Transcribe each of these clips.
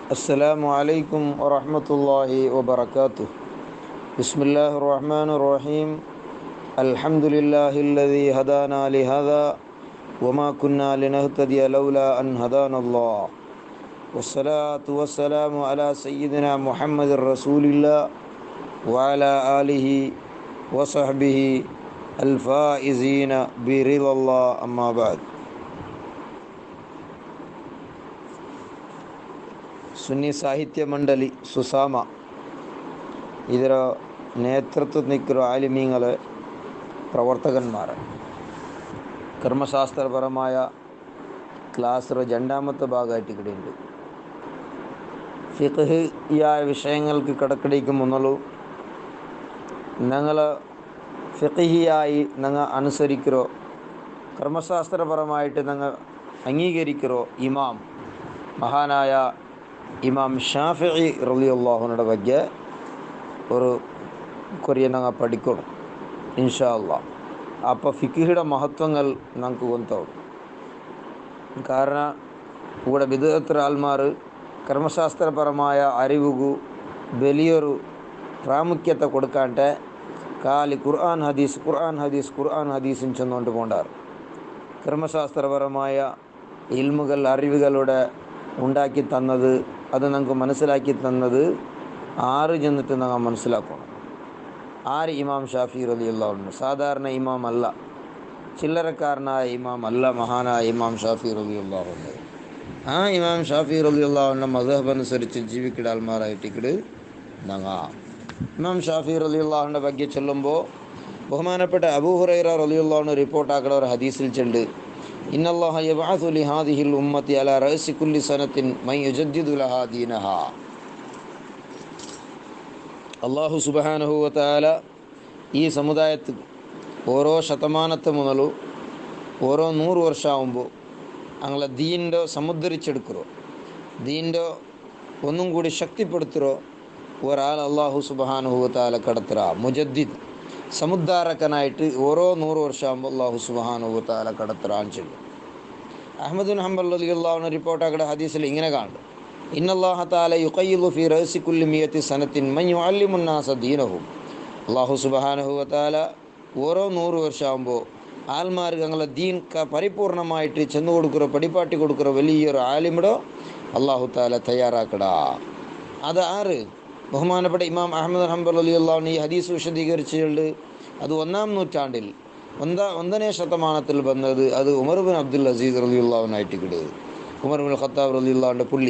السلام عليكم ورحمة الله وبركاته بسم الله الرحمن الرحيم الحمد لله الذي هدانا لهذا وما كنا لنهتدي لولا أن هدانا الله والصلاة والسلام على سيدنا محمد رسول الله وعلى آله وصحبه الفائزين برضا الله أما بعد ಸುನ್ನಿ ಸಾಹಿತ್ಯ ಮಂಡಳಿ ಸುಸಾಮ ಇದರ നേതൃത്വം നിൽക്കുന്ന ആലിമീങ്ങളെ പ്രവർത്തകന്മാർ കർമ്മശാസ്ത്രപരമായ ക്ലാസ്സിലെ രണ്ടാമത്തെ ഭാഗമായിട്ട് ഇവിടെയുണ്ട് ഫിഖ്ഹിയായ വിഷയങ്ങൾക്ക് കിടക്കിടയ്ക്ക് മുന്നലു ഞങ്ങൾ ഫിഖ്ഹിയായി ഞങ്ങൾ അനുസരിக்கிறോ കർമ്മശാസ്ത്രപരമായിട്ട് ഞങ്ങൾ അംഗീകരിக்கிறോ ഇമാം മഹാനായ ഇമാം ഷാഫി റലിയുള്ളാഹുനുടെ ಬಗ್ಗೆ ഒരു കൊറിയ ഞങ്ങൾ പഠിക്കണം ഇൻഷാ അള്ളാ അപ്പോൾ ഫിക്കിയുടെ മഹത്വങ്ങൾ ഞങ്ങൾക്ക് ಗೊತ್ತಾവും കാരണം ഇവിടെ വിദഗ്ധ ആൽമാർ ಕರ್ಮಶಾಸ್ತ್ರಪರമായ ಅರಿವಿಗೂ ಬೆಲೆಯರು ಪ್ರಾಮುಖ್ಯತೆ ಕೊಡ್ಕಂటే ಖಾಲಿ ഖുർആൻ ഹദീസ് ഖുർആൻ ഹദീസ് ഖുർആൻ ഹദീസും ചെന്നുകൊണ്ട് പോണ്ടാറ് കർമ്മശാസ്ത്രപരമായ ഇൽമുകൾ അറിവുകളുടെ ഉണ്ടാക്കി തന്നത് അത് നമുക്ക് മനസ്സിലാക്കി തന്നത് ആറ് ചെന്നിട്ട് ഞങ്ങൾ മനസ്സിലാക്കണം ആര് ഇമാം ഷാഫി റലിയുള്ള സാധാരണ ഇമാം അല്ല ചില്ലറക്കാരനായ ഇമാം അല്ല മഹാനായ ഇമാം ഷാഫി റലിയുള്ളാഹുണ്ട് ആ ഇമാം ഷാഫി റലിയുള്ളാഹുൻ്റെ മധബ് അനുസരിച്ച് ജീവിക്കുന്ന ആൾമാരായിട്ട് ഇക്കട് ഞങ്ങ ഇമാം ഷാഫി റലിയുള്ളാഹുൻ്റെ ಬಗ್ಗೆ ചൊല്ലുമ്പോൾ ബഹുമാനപ്പെട്ട അബൂഹുറൈറ റലിയുള്ളാഹുന് റിപ്പോർട്ടാക്കുന്ന ഒരു ഹദീസിൽ ചെണ്ട് ഇന്നല്ലാഹ യബഅസു ലിഹാദിഹിൽ ഉമ്മത്തി അല റഅസി കുല്ലി സനത്തിൻ മൻ യുജദ്ദിദു ലഹാ ദീനഹാ അള്ളാഹു സുബഹാനഹു വതആല ഈ സമുദായത്തിൽ ഓരോ ശതമാനത്തെ മുതಲು ഓരോ നൂറ് വർഷമാകുമ്പോൾ ഞങ്ങളെ ദീൻ്റെ സമുദ്ധരിച്ചെടുக்கிறോ ദീൻ്റെ ഒന്നും കൂടി ശക്തിപ്പെടുത്തുറോ ഒരാൾ അള്ളാഹു സുബഹാനുഹുവത്താല കടത്തുറ മുജദ്ദിദ് സമുദ്ധാരക്കനായിട്ട് ഓരോ നൂറ് വർഷമാകുമ്പോൾ അള്ളാഹു സുബഹാനുഹുവത്താല കടത്തുറാൻ ചെല്ലും അഹമ്മദുൻ ഹംബൽ അലി അള്ളാഹുവിന് റിപ്പോർട്ടാക്കടെ ഹദീസിൽ ഇങ്ങനെ കാണും ഇന്നല്ലാഹ താല യുക്കയ്യുലു ഫി റഹസി കുല്ലി മിയത്തി സനത്തിൻ മൻ യുഅല്ലിമുന്നാസ ദീനഹും അള്ളാഹു സുബഹാനുഹുവത്താല ഓരോ നൂറ് വർഷമാകുമ്പോൾ ആൽമാർക്ക് ഞങ്ങളെ ദീൻ ക പരിപൂർണമായിട്ട് ചെന്നു കൊടുക്കുറോ പടിപ്പാട്ടി കൊടുക്കുറോ വലിയൊരു ആലിമിടോ അള്ളാഹു താല തയ്യാറാക്കടാ അത് ആറ് ബഹുമാനപ്പെട്ട ഇമാം അഹമ്മദ് ഹംബൽ അലി അള്ളാഹുന് ഈ ഹദീസ് വിശദീകരിച്ചുകൊണ്ട് അത് ഒന്നാം നൂറ്റാണ്ടിൽ ഒന്നാ ഒന്നನೇ ശതമാനത്തിൽ വന്നത് അത് ഉമർ ബിൻ അബ്ദുൽ അസീസ് റലി അള്ളാഹുനായിട്ട് കിട് ഉമർ ബിൻ ഖത്താബ് റലി അള്ളാഹുൻ്റെ പുള്ളി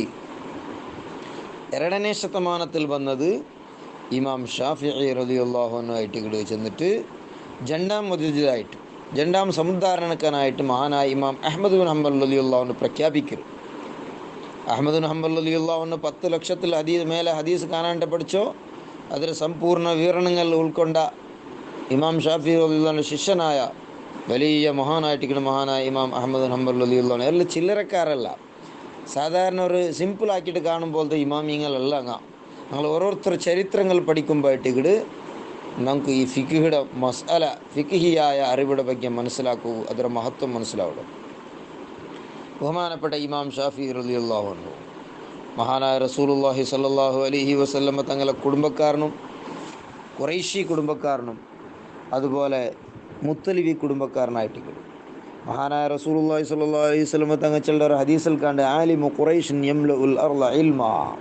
ಎರಡನೇ ಶತಮಾನത്തിൽ വന്നത് ഇമാം ഷാഫി റലി അള്ളാഹുനായിട്ട് കിട് ചെന്നിട്ട് രണ്ടാം മുജുദിതായിട്ട് രണ്ടാം സമുദ്ധാരണക്കാനായിട്ട് മഹാനായ ഇമാം അഹമ്മദ് ബിൻ ഹംബൽ അലി അള്ളാഹുന് പ്രഖ്യാപിക്കരുത് അഹമ്മദ് ബിൻ ഹംബൽ അലി അള്ളാഹുന് പത്ത് ലക്ഷത്തിൽ ഹദീസ് മേലെ ഹദീസ് കാണാണ്ട് പഠിച്ചോ അതിൽ സമ്പൂർണ്ണ വിവരണങ്ങൾ ഉൾക്കൊണ്ട ഇമാം ഷാഫി അലിയുള്ള ശിഷ്യനായ വലിയ മഹാനായിട്ടിരിക്കുന്ന മഹാനായ ഇമാം അഹമ്മദ് ഹംബൽ അലി അള്ളാഹു എല്ലാം ചില്ലറക്കാരല്ല സാധാരണ ഒരു സിമ്പിൾ ആക്കിയിട്ട് കാണുമ്പോഴത്തെ ഇമാമിങ്ങളല്ല അങ്ങ് ഞങ്ങൾ ഓരോരുത്തർ ചരിത്രങ്ങൾ പഠിക്കുമ്പോഴത്തേക്കിട് നമുക്ക് ഈ ഫിക്കിയുടെ മസാല ഫിക്കിഹിയായ അറിവിടെ ಬಗ್ಗೆ മനസ്സിലാക്കൂ ಅದರ മഹത്വം മനസ്സിലാവും ബഹുമാനപ്പെട്ട ഇമാം ഷാഫി റലിയല്ലാഹു അൻഹു മഹാനായ റസൂലുള്ളാഹി സല്ലല്ലാഹു അലൈഹി വസല്ലമ തങ്ങളെ കുടുംബക്കാരനും കുറേശി കുടുംബക്കാരനും അതുപോലെ മുത്തലിബി കുടുംബക്കാരനായിട്ട് മഹാനായ റസൂലുള്ളാഹി സ്വല്ലല്ലാഹു അലൈഹി വസല്ലമ തങ്ങൾ ചില ഒരു ഹദീസിൽ കണ്ട് ആലിമു ഖുറൈഷിൻ യംലഉൽ അർള ഇൽമ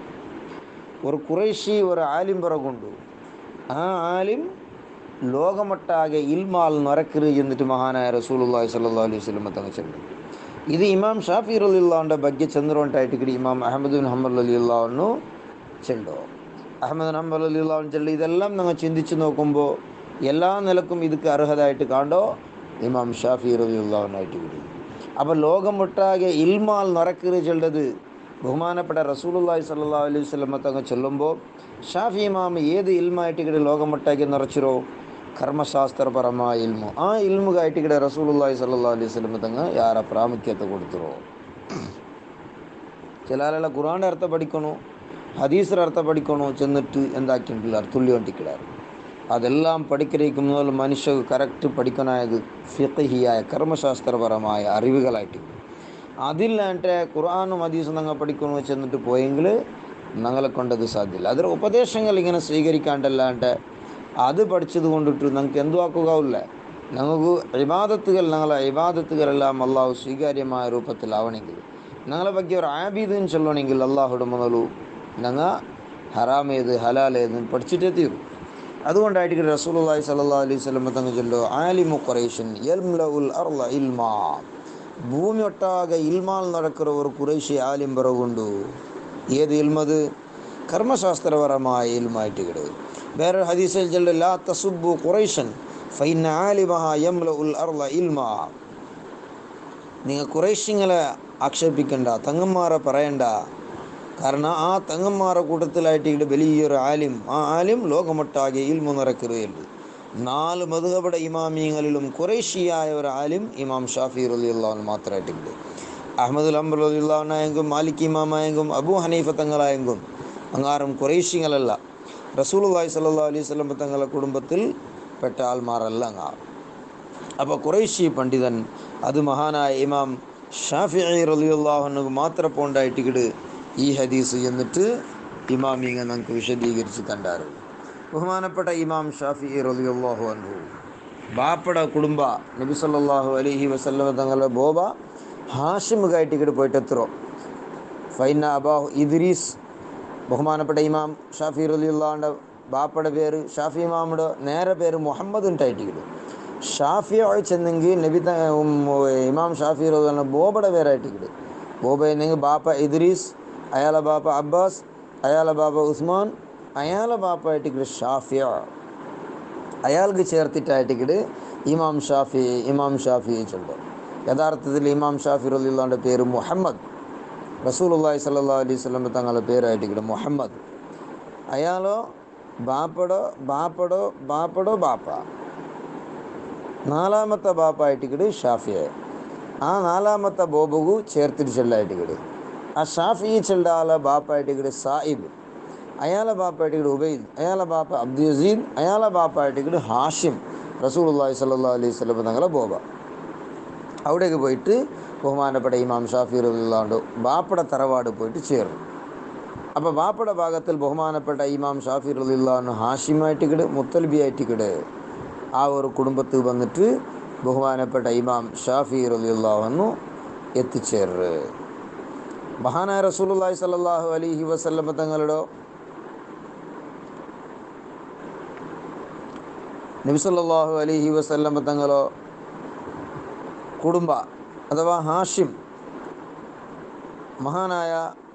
ഒരു കുറേശി ഒരു ആലിം പിറകുണ്ടു ആ ആലിം ലോകമൊട്ടാകെ ഇൽമാൽ നിറക്കരു എന്നിട്ട് മഹാനായ റസൂലുള്ളാഹി സ്വല്ലല്ലാഹു അലൈഹി വസല്ലമ തങ്ങൾ ചെല്ലു ഇത് ഇമാം ഷാഫി റലിള്ളാഹുൻ്റെ ಬಗ್ಗೆ ಚಂದ್ರವಂಟಾയിട്ട് ഇമാം അഹമ്മദ് ബിൻ ഹംബൽ അലിയുള്ളാഹുന്നു ചെല്ലോ അഹമ്മദ് ബിൻ ഹംബൽ അലിയുള്ളാഹുൻ ചെല്ലു ഇതെല്ലാം നിങ്ങൾ ചിന്തിച്ച് നോക്കുമ്പോൾ എല്ലാ നിലക്കും ഇതൊക്കെ അർഹതായിട്ട് കാണ്ടോ ഇമാം ഷാഫി റലിയുള്ളാഹുനായിട്ട് കിട്ടി അപ്പോൾ ലോകം ഒട്ടാകെ ഇൽമാൽ നിറക്കരു ചെല്ലത് ബഹുമാനപ്പെട്ട റസൂലുള്ളാഹി സ്വല്ലല്ലാഹു അലൈഹി വസല്ലമ തങ്ങൾ ചൊല്ലുമ്പോൾ ഷാഫി ഇമാം ഏത് ഇൽമായിട്ട് ഇവിടെ ലോകമൊട്ടാകെ നിറച്ചിരോ ಕರ್ಮಶಾಸ್ತ್ರಪರമായ ಇಲ್ಮು ಆ ಇಲ್ಮುಗಾಯ್ತು ಕಡೆ ರಸೂಲುಲ್ಲಾಹಿ ಸಲ್ಲಾ ಅಲೈಹಿ ವಸಲ್ಲಂ ತಂಗ ಯಾರ ಪ್ರಾಮುಖ್ಯತೆ ಕೊಡ್ತಿರೋ ചിലാലെല്ലാം ഖുറാൻ്റെ അർത്ഥം പഠിക്കണോ ഹദീസിൻ്റെ അർത്ഥം പഠിക്കണോ ചെന്നിട്ട് എന്താക്കിയിട്ടില്ല തുല്യോണ്ടിക്കിടാറ് അതെല്ലാം പഠിക്കലേക്ക് മുതൽ മനുഷ്യ കറക്റ്റ് പഠിക്കണായത് ഫിഖഹിയായ കർമ്മശാസ്ത്രപരമായ അറിവുകളായിട്ട് അതില്ലാണ്ട് ഖുർആാനും ഹദീസും നിങ്ങൾ പഠിക്കണമെന്ന് ചെന്നിട്ട് പോയെങ്കിൽ ഞങ്ങളെ കൊണ്ടത് സാധ്യമില്ല അതിൽ ഉപദേശങ്ങൾ ഇങ്ങനെ സ്വീകരിക്കാണ്ടല്ലാണ്ട് അത് പഠിച്ചത് കൊണ്ടിട്ട് ഞങ്ങൾക്ക് എന്തു ആക്കുകയില്ല ഞങ്ങൾക്ക് ഇബാദത്തുകൾ ഞങ്ങളെ ഇബാദത്തുകളെല്ലാം അള്ളാഹു സ്വീകാര്യമായ രൂപത്തിലാവണമെങ്കിൽ ഞങ്ങളെ ಬಗ್ಗೆ ഒരു ആബീദ് എന്ന് ചൊല്ലണമെങ്കിൽ അള്ളാഹുടെ മുതലു ഞങ്ങൾ ഹറാം ഏത് ഹലാൽ ഏത് പഠിച്ചിട്ടേ തീരും അതുകൊണ്ടായിട്ട് റസൂലുള്ളാഹി സ്വല്ലല്ലാഹു അലൈഹി വസല്ലം തങ്ങൾ ചൊല്ലോ ആലിമു ഖുറൈഷൻ യൽംലഉൽ അർള ഇൽമാ ഭൂമി ഒട്ടാകെ ഇൽമാൽ നടക്കുന്ന ഒരു കുറേശ്ശി ആലിം പിറവുണ്ട് ഏത് ഇൽമത് കർമ്മശാസ്ത്രപരമായ ഇൽമായിട്ട് കിട് വേറെ ഹദീസിൽ ചൊല്ലു ലാ തസുബ്ബു ഖുറൈഷൻ ഫൈന ആലിമഹ യംലഉൽ അർള ഇൽമാ നിങ്ങൾ കുറേശ്യങ്ങളെ ആക്ഷേപിക്കണ്ട തങ്ങന്മാരെ പറയണ്ട കാരണം ആ തങ്ങന്മാരെ കൂട്ടത്തിലായിട്ട് ഇവിടെ വലിയൊരു ആലിം ആ ആലിം ലോകമൊട്ടാകെ ഇൽമു നിറക്കുകയുള്ളൂ നാല് മധുഹബയുടെ ഇമാമിയങ്ങളിലും കുറേശ്ശിയായ ഒരു ആലിം ഇമാം ഷാഫി റലിയുള്ളവൻ മാത്രമായിട്ടുണ്ട് അഹമ്മദുൽ അംബർ റലിയുള്ളവനായെങ്കും മാലിക് ഇമാമായെങ്കും അബു ഹനീഫ തങ്ങളായെങ്കും അങ്ങാറും കുറേശ്യങ്ങളല്ല റസൂലുള്ളാഹി സ്വല്ലല്ലാഹു അലൈഹി വസല്ലം തങ്ങളുടെ കുടുംബത്തിൽ പെട്ട ആൾമാരല്ല അങ്ങാർ അപ്പോൾ കുറേശ്ശി പണ്ഡിതൻ അത് മഹാനായ ഇമാം ഷാഫി റലിയുള്ളാഹുനക്ക് മാത്രം പോണ്ടായിട്ടിക്കിട് ഈ ഹദീസ് എന്നിട്ട് ഇമാമിങ്ങ നമുക്ക് വിശദീകരിച്ച് കണ്ടാറ് ബഹുമാനപ്പെട്ട ഇമാം ഷാഫി റലിയുള്ളാഹു അൻഹു ബാപ്പട കുടുംബ നബി സല്ലല്ലാഹു അലൈഹി വസല്ലമ തങ്ങളുടെ ബോബ ഹാഷിമുകായിട്ടിക്കിട് പോയിട്ട് എത്രോ ഫൈന അബാഹു ഇദ്രീസ് ബഹുമാനപ്പെട്ട ഇമാം ഷാഫി റലിയുള്ളാൻ്റെ ബാപ്പയുടെ പേര് ഷാഫി ഇമാമുടെ നേരെ പേര് മുഹമ്മദ് ഉണ്ടായിട്ടിക്കിട് ഷാഫി ചെന്നെങ്കിൽ നബി ത- ഉം, ഇമാം ഷാഫി റഹ്മാൻ ബോബയുടെ പേരായിട്ടിക്കിട് ബോബ എന്നെങ്കിൽ ബാപ്പ ഇദ്രീസ് അയാളെ ബാപ്പ അബ്ബാസ് അയാളെ ബാപ്പ ഉസ്മാൻ അയാളെ ബാപ്പ ആയിട്ടിക്കിട് ഷാഫിയ അയാൾക്ക് ചേർത്തിട്ടായിട്ടിക്കിട് ഇമാം ഷാഫി ഇമാം ഷാഫി ചൊല്ലും യഥാർത്ഥത്തിൽ ഇമാം ഷാഫി റലിള്ളാൻ്റെ പേര് മുഹമ്മദ് റസൂലുള്ളാഹി സ്വല്ലല്ലാഹു അലൈഹി വസല്ലം തങ്ങളുടെ പേരായിട്ടിക്കിട് മുഹമ്മദ് അയാളോ ബാപ്പടോ ബാപ്പടോ ബാപ്പടോ ബാപ്പ നാലാമത്തെ ബാപ്പായിട്ടിക്കിട് ഷാഫിയെ ആ നാലാമത്തെ ബോബുഗു ചേർത്തിട്ട് ചെല്ലായിട്ടിക്കിട് ആ ഷാഫി ചെല്ലാല ബാപ്പായിട്ടിക്കിട് സായിബ് അയാളെ ബാപ്പായിട്ടിക്കിട് ഉബൈദ് അയാളെ ബാപ്പ അബ്ദുൽ അസീദ് അയാളെ ബാപ്പായിട്ടിക്കിട് ഹാഷിം റസൂലുള്ളാഹി സ്വല്ലല്ലാഹു അലൈഹി വസല്ലം തങ്ങളെ ബോബ അവിടേക്ക് പോയിട്ട് ബഹുമാനപ്പെട്ട ഇമാം ഷാഫി റളിയല്ലാഹു ബാപ്പയുടെ തറവാട് പോയിട്ട് ചേർന്നു അപ്പോൾ ബാപ്പയുടെ ഭാഗത്തിൽ ബഹുമാനപ്പെട്ട ഇമാം ഷാഫി റളിയല്ലാഹു ഹാഷിമായിട്ടിക്കിട് മുത്തൽബി ആയിട്ടിക്കിട് ആ ഒരു കുടുംബത്തിൽ വന്നിട്ട് ബഹുമാനപ്പെട്ട ഇമാം ഷാഫി റളിയല്ലാഹു എത്തിച്ചേര് മഹാനായ റസൂലുള്ളാഹി സ്വല്ലല്ലാഹു അലൈഹി വസല്ലം തങ്ങളുടെ നബി സല്ലല്ലാഹു അലൈഹി വസല്ലം തങ്ങളോ കുടുംബ അഥവാ ഹാഷിം മഹാനായ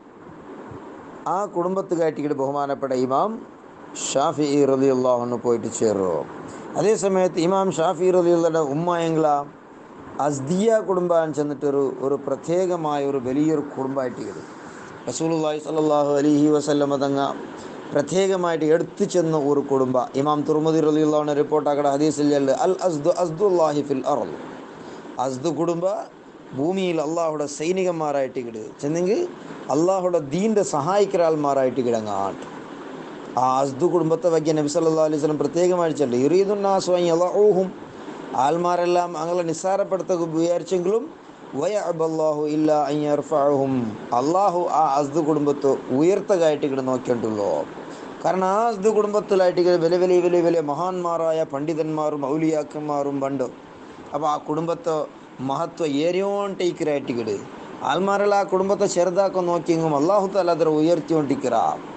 ആ കുടുംബത്ത് കയറ്റിയിട്ട് ബഹുമാനപ്പെട്ട ഇമാം ഷാഫി റലിയുള്ളാഹുന്ന് പോയിട്ട് ചേർന്നു അതേ സമയത്ത് ഇമാം ഷാഫി റലിയുള്ള ഉമ്മയെങ്കില അസ്ദിയ കുടുംബം ചെന്നിട്ടൊരു ഒരു പ്രത്യേകമായ ഒരു വലിയൊരു കുടുംബമായിട്ട് ഇത് റസൂലുള്ളാഹി സ്വല്ലല്ലാഹു അലൈഹി വസല്ലമ തങ്ങ പ്രത്യേകമായിട്ട് എടുത്തു ചെന്ന ഒരു കുടുംബ ഇമാം തുർമദി റലിയുള്ളവനെ റിപ്പോർട്ടാക്കട ഹദീസിൽ ചെല്ല് അൽ അസ്ദു അസ്ദുല്ലാഹി ഫിൽ അർള് അസ്ദു കുടുംബ ഭൂമിയിൽ അള്ളാഹുടെ സൈനികന്മാരായിട്ട് ഇങ്ങട് ചെന്നെങ്കിൽ അള്ളാഹുടെ ദീൻ്റെ സഹായിക്കരാൾമാരായിട്ട് കിടങ്ങാട്ട് ആ അസ്ദു കുടുംബത്തെ വയ്ക്കാൻ നബി സല്ലല്ലാഹു അലൈഹി വസല്ലം പ്രത്യേകമായി ചെല്ലു ഇറീദുന്നാസ്വൈ അള്ളാഹും ആൽമാരെല്ലാം അങ്ങനെ നിസ്സാരപ്പെടുത്ത വിചാരിച്ചെങ്കിലും വയ അബല്ലാഹു ഇല്ല അയ്യർഫാഹും അള്ളാഹു ആ അസ്ദു കുടുംബത്തെ ഉയർത്തകായിട്ട് ഇവിടെ നോക്കിയിട്ടുള്ളൂ കാരണം ആ അസ്ദു കുടുംബത്തിലായിട്ട് ഇങ്ങനെ വലിയ വലിയ വലിയ വലിയ മഹാന്മാരായ പണ്ഡിതന്മാരും ഔലിയാക്കന്മാരും പണ്ട് അപ്പോൾ ആ കുടുംബത്തെ മഹത്വ ഏറിയോണ്ടിക്കരായിട്ടിക്കട് ആൽമാരെല്ലാം ആ കുടുംബത്തെ ചെറുതാക്കാൻ നോക്കിയെങ്കും അള്ളാഹു താല ಅದರ ഉയർത്തിക്കൊണ്ടിരിക്കിற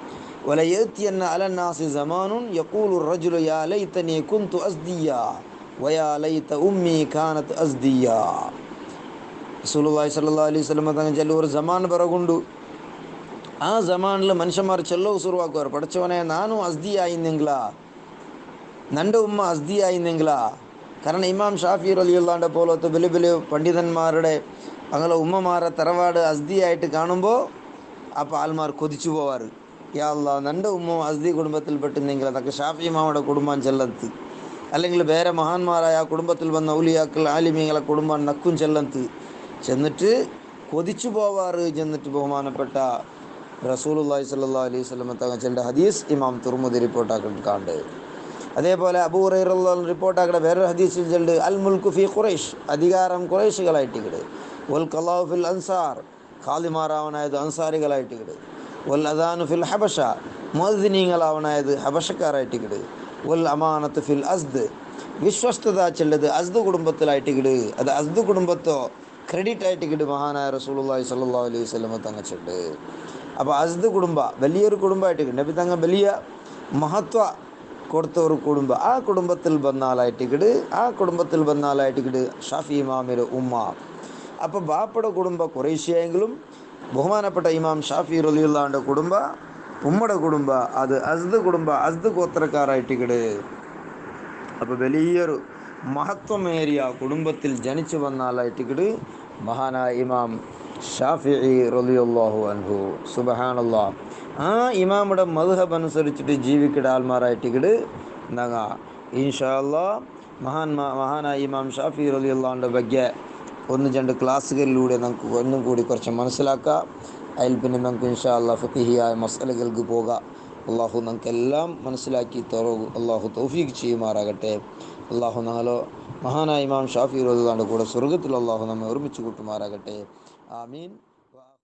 ولا على الناس زمان يقول الرجل يا ليتني كنت أزديا ويا ليت أمي كانت أزديا റസൂലുള്ളാഹി സ്വല്ലല്ലാഹു അലൈഹി വസല്ലം തങ്ങൾ ചെല്ല ഒരു ജമാൻ പിറകുണ്ടു ആ ജമാനിൽ മനുഷ്യന്മാർ ചെല്ലോ സുറുവാക്കുവാർ പഠിച്ചവനെ നാനും അസ്ദി ആയിന്നെങ്കിലാ നൻ്റെ ഉമ്മ അസ്ദി ആയിന്നെങ്കിലാ കാരണം ഇമാം ഷാഫി റലിയുള്ളാൻ്റെ പോലത്തെ വലിയ വലിയ പണ്ഡിതന്മാരുടെ അങ്ങനെ ഉമ്മമാരെ തറവാട് അസ്ദി ആയിട്ട് കാണുമ്പോൾ അപ്പോൾ ആൽമാർ കൊതിച്ചു പോവാറ് യാ അല്ലാ നൻ്റെ ഉമ്മ അസ്ദി കുടുംബത്തിൽപ്പെട്ടിരുന്നെങ്കിൽ അതൊക്കെ ഷാഫി ഇമാമയുടെ കുടുംബം ചെല്ലത്ത് അല്ലെങ്കിൽ വേറെ മഹാന്മാരായ ആ കുടുംബത്തിൽ വന്ന ഔലിയാക്കൾ ആലിമീങ്ങളെ കുടുംബം നക്കും ചെല്ലത്ത് ചെന്നിട്ട് കൊതിച്ചു പോവാറ് ചെന്നിട്ട് ബഹുമാനപ്പെട്ട റസൂലുള്ളാഹി സ്വല്ലല്ലാഹു അലൈഹി വസല്ലം തങ്ങൾ ചെല്ലുന്ന ഹദീസ് ഇമാം തുർമുദി റിപ്പോർട്ടാക്കിട്ടുണ്ട് അതേപോലെ അബൂറൈറുള്ള റിപ്പോർട്ടാക്കട വേറൊരു ഹദീസിൽ ചെല്ല് അൽ മുൽക്കു ഫി ഖുറൈഷ് അധികാരം ഖുറൈഷുകളായിട്ടിക്കട് വൽ കലാഹു ഫിൽ അൻസാർ ഖാലിമാറാവനായത് അൻസാരികളായിട്ടിക്കട് വൽ അദാനു ഫിൽ ഹബഷ മുഅദ്ദിനീങ്ങളാവണായത് ഹബഷക്കാരായിട്ടിക്കിട് വൽ അമാനത്ത് ഫിൽ അസ്ദ് വിശ്വസ്തത ചെല്ലത് അസ്ദ് കുടുംബത്തിലായിട്ടിക്കിട് അത് അസ്ദ് കുടുംബത്തോ ക്രെഡിറ്റ് ആയിട്ടിക്കിട് മഹാനായ റസൂലുള്ളാഹി സ്വല്ലല്ലാഹു അലൈഹി വസല്ലമ തങ്ങച്ചുണ്ട് അപ്പോൾ അസ്ദ് കുടുംബ വലിയൊരു കുടുംബമായിട്ടിക്കിട് നബി തങ്ങ വലിയ മഹത്വ കൊടുത്ത ഒരു കുടുംബം ആ കുടുംബത്തിൽ വന്നാലായിട്ടിക്കിട് ആ കുടുംബത്തിൽ വന്നാലായിട്ടിക്കിട് ഷാഫി ഇമാമിൻ്റെ ഉമ്മ അപ്പോൾ ബാപ്പയുടെ കുടുംബ കുറേശ്യയെങ്കിലും ബഹുമാനപ്പെട്ട ഇമാം ഷാഫി റലിയുള്ളാൻ്റെ കുടുംബ ഉമ്മയുടെ കുടുംബ അത് അസ്ദ് കുടുംബ അസ്ദ് ഗോത്രക്കാരായിട്ടിക്കിട് അപ്പോൾ വലിയൊരു മഹത്വമേറിയ കുടുംബത്തിൽ ജനിച്ചു വന്നാലായിട്ടിക്കിട് മഹാനായ ഇമാം ഷാഫി റലിയുള്ളാഹു അൻഹു സുബഹാനല്ലാ ആ ഇമാമുടെ മധുഹബ് അനുസരിച്ചിട്ട് ജീവിക്കുന്ന ആൾമാരായിട്ടിക്കിട് എന്താ ഇൻഷാല്ലാ മഹാൻ മഹാനായ ഇമാം ഷാഫി റലിയുള്ളാൻ്റെ ಬಗ್ಗೆ ഒന്ന് രണ്ട് ക്ലാസ്സുകളിലൂടെ നമുക്ക് ഒന്നും കൂടി കുറച്ച് മനസ്സിലാക്കാം അതിൽ പിന്നെ നമുക്ക് ഇൻഷാല്ല ഫിഹിയായ മസലകൾക്ക് പോകാം അള്ളാഹു നമുക്കെല്ലാം മനസ്സിലാക്കി തറു അള്ളാഹു തൗഫീഖ് ചെയ്യുമാറാകട്ടെ അള്ളാഹു നാലോ മഹാനായ ഇമാം ഷാഫി റഹ്ലാൻ്റെ കൂടെ സ്വർഗത്തിൽ അള്ളാഹു നമ്മെ ഒരുമിച്ച് കൂട്ടുമാറാകട്ടെ ആമീൻ